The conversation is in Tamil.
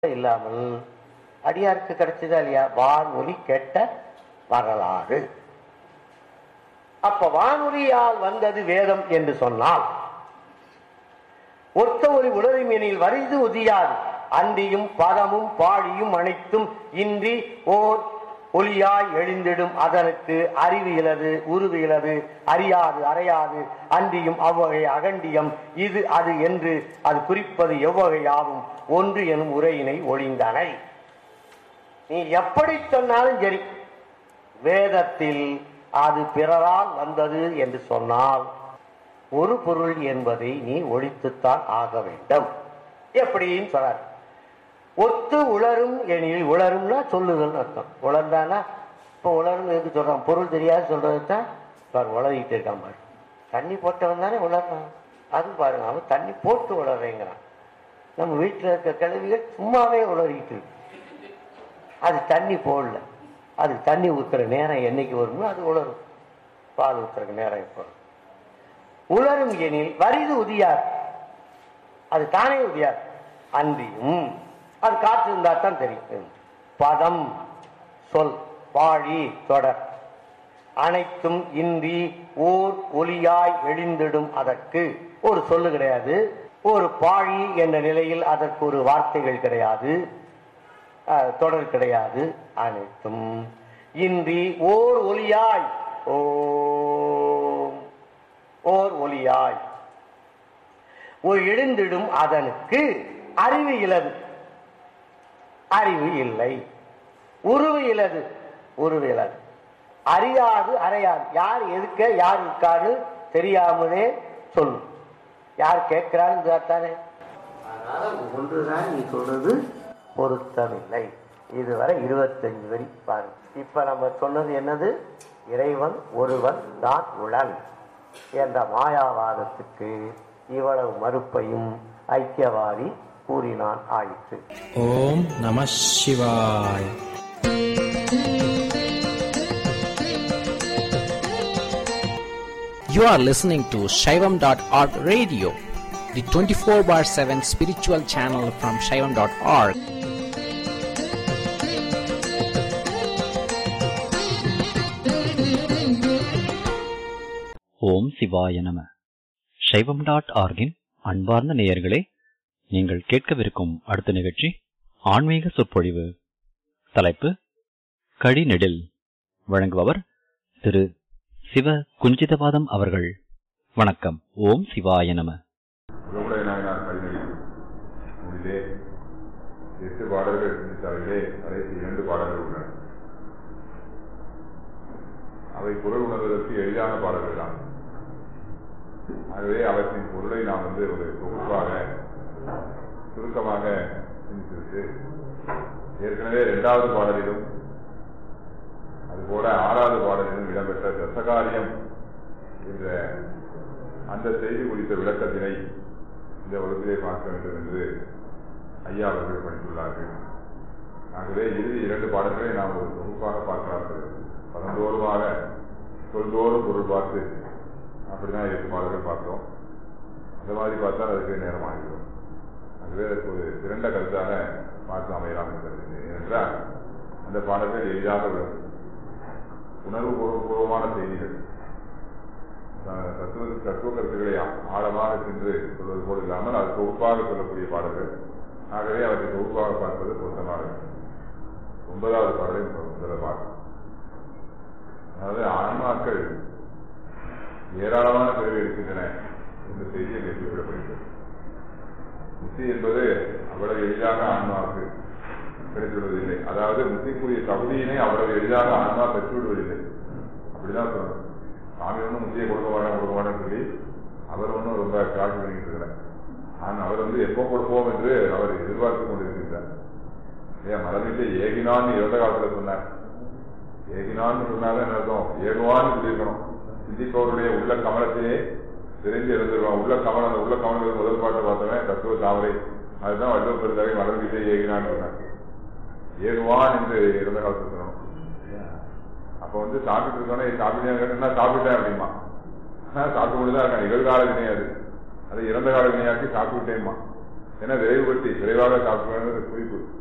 இல்லாமல் அடியாருக்கு கிடைச்சதா இல்லையா வானொலி கேட்ட வரலாறு அப்ப வானொலியால் வந்தது வேதம் என்று சொன்னால் ஒத்த ஒரு உடலுமேனில் வரிது உதியாது அந்தியும் பதமும் பாழியும் அனைத்தும் இன்றி ஓர் ஒளியாய் எழுந்திடும் அதனுக்கு அறிவு இலது உருவு இலது அறியாது அறையாது அன்றியும் அவ்வகை அகண்டியம் இது அது என்று அது குறிப்பது எவ்வகையாகும் ஒன்று எனும் உரையினை ஒளிந்தனை நீ எப்படி சொன்னாலும் சரி வேதத்தில் அது பிறரால் வந்தது என்று சொன்னால் ஒரு பொருள் என்பதை நீ ஒழித்துத்தான் ஆக வேண்டும் எப்படின்னு சொல்றார் ஒத்து உளரும் எனில் உளரும்னா சொல்லுதல் அர்த்தம் உளர்ந்தானா இப்போ உளரும் எதுக்கு சொல்றான் பொருள் தெரியாது சொல்றது தான் பாரு உளறிக்கிட்டு இருக்கான் பாரு தண்ணி போட்டவன் தானே உளர்றான் அது பாருங்க அவன் தண்ணி போட்டு உளறேங்கிறான் நம்ம வீட்டில் இருக்க கழுவிகள் சும்மாவே உளறிக்கிட்டு இருக்கு அது தண்ணி போடல அது தண்ணி ஊத்துற நேரம் என்னைக்கு வருமோ அது உளரும் பால் ஊத்துற நேரம் எப்போ வரும். உளரும் எனில் வரிது உதியார் அது தானே உதியார் அன்றியும் அது காற்று இருந்தா தான் தெரியும் பதம் சொல் பாழி தொடர் அனைத்தும் இன்றி ஓர் ஒலியாய் எழுந்திடும் அதற்கு ஒரு சொல்லு கிடையாது ஒரு பாழி என்ற நிலையில் அதற்கு ஒரு வார்த்தைகள் கிடையாது அஹ், தொடர் கிடையாது அனைத்தும் இன்றி ஓர் ஒலியாய் ஓம் ஓர் ஒலியாய் ஒரு எழுந்திடும் அதனுக்கு அறிவு இலது அறிவு இல்லை உருவு இலது உருவு இலது அறியாது அறையாது யார் எதுக்க யார் இருக்காரு தெரியாமலே சொல்லும் யார் கேட்கிறான்னு தானே அதனால ஒன்றுதான் நீ சொல்றது பொருத்தமில்லை இதுவரை இருபத்தஞ்சு வரி பாருங்க இப்ப நம்ம சொன்னது என்னது இறைவன் ஒருவன் தான் உளன் என்ற மாயாவாதத்துக்கு இவ்வளவு மறுப்பையும் ஐக்கியவாதி கூறினான் ஆயிற்று ஓம் நம சிவாய் You are listening to Shaivam.org radio, the 24 bar 7 spiritual channel from Shaivam.org. ஓம் சிவாய நம சைவம் டாட் ஆர்கின் அன்பார்ந்த நேயர்களே நீங்கள் கேட்கவிருக்கும் அடுத்த நிகழ்ச்சி ஆன்மீக சொற்பொழிவு தலைப்பு கடிநெடில் வழங்குபவர் திரு சிவ குஞ்சிதபாதம் அவர்கள் வணக்கம் ஓம் சிவாய நம உலகுடைய நாயனார் கடிநெறி நூலிலே எட்டு பாடல்கள் சிந்தித்தாரிலே கடைசி இரண்டு பாடல்கள் உள்ளன அவை பொருள் உணர்வதற்கு எளிதான பாடல்கள் தான் ஆகவே அவற்றின் பொருளை நாம் வந்து ஒரு தொகுப்பாக சுருக்கமாக சிந்தித்துவிட்டு ஏற்கனவே இரண்டாவது பாடலிலும் அதுபோல ஆறாவது பாடலிலும் இடம்பெற்ற தசகாரியம் என்ற அந்த செய்தி குறித்த விளக்கத்தினை இந்த வகுப்பிலே பார்க்க வேண்டும் என்று ஐயா அவர்கள் படித்துள்ளார்கள் ஆகவே இறுதி இரண்டு பாடல்களை நாம் ஒரு தொகுப்பாக பார்க்கலாம் பதந்தோறுமாக சொல்தோறும் பொருள் பார்த்து அப்படிதான் எட்டு பாடல்கள் பார்த்தோம் அந்த மாதிரி பார்த்தா அதுக்கு நேரம் ஆகிடும் ஆகவே அதற்கு ஒரு சிறந்த கருத்தாக பார்த்து அமையலாம் என்று கருதுகிறேன். ஏனென்றால் அந்த பாடல்கள் எளிதாக விளங்கும் உணர்வு பூர்வமான செய்திகள் அஹ் தத்துவ தத்துவ கருத்துக்களை ஆழமாக சென்று சொல்வது போல் இல்லாமல் அது தொகுப்பாக சொல்லக்கூடிய பாடல்கள் ஆகவே அவற்றை தொகுப்பாக பார்ப்பது பொருத்தமாக இருக்கும். ஒன்பதாவது பாடலை முதல்ல பார்ப்போம் அதாவது ஆன்மாக்கள் ஏராளமான பிறவி எடுக்கின்றன என்ற செய்தி அங்கே குறிப்பிடப்படுகிறது முக்தி என்பது அவ்வளவு எளிதாக ஆன்மாவுக்கு கிடைத்துவிடுவதில்லை அதாவது முக்திக்குரிய தகுதியினை அவ்வளவு எளிதாக ஆன்மா பெற்றுவிடுவதில்லை அப்படிதான் சொல்லணும் சாமி ஒன்றும் முத்தியை கொடுக்க மாட்டேன் கொடுக்க மாட்டேன்னு சொல்லி அவர் ஒன்றும் ரொம்ப காட்சி பண்ணிட்டு இருக்கிறார் ஆனால் அவர் வந்து எப்போ கொடுப்போம் என்று அவர் எதிர்பார்த்து கொண்டிருக்கின்றார் ஏன் மரபிட்டு ஏகினான்னு இறந்த காலத்துல சொன்னார் ஏகினான்னு சொன்னாலும் என்ன அர்த்தம் ஏகுவான்னு சொல்லியிருக்கணும் சிந்திப்பவருடைய உள்ள கமலத்தையே தெரிஞ்சு இருந்திருக்கோம் உள்ள கமலம் அந்த உள்ள கமலத்தில் முதல் பாட்டை பார்த்தவன் தத்துவ தாமரை அதுதான் வள்ளுவ பெருந்தகை மலர்கிட்டே ஏகினான்னு சொன்னார் ஏகுவான் என்று இறந்த காலத்தில் சொல்லணும் அப்ப வந்து சாப்பிட்டு இருக்கோன்னே சாப்பிட்டேன் சாப்பிட்டேன் அப்படிமா ஆனா சாப்பிட்டு கொண்டுதான் இருக்கான் நிகழ்கால வினை அது அது இறந்த கால வினையாக்கி சாப்பிட்டு விட்டேம்மா ஏன்னா விரைவுபடுத்தி விரைவாக காக்க வேண்டும் குறிப்பு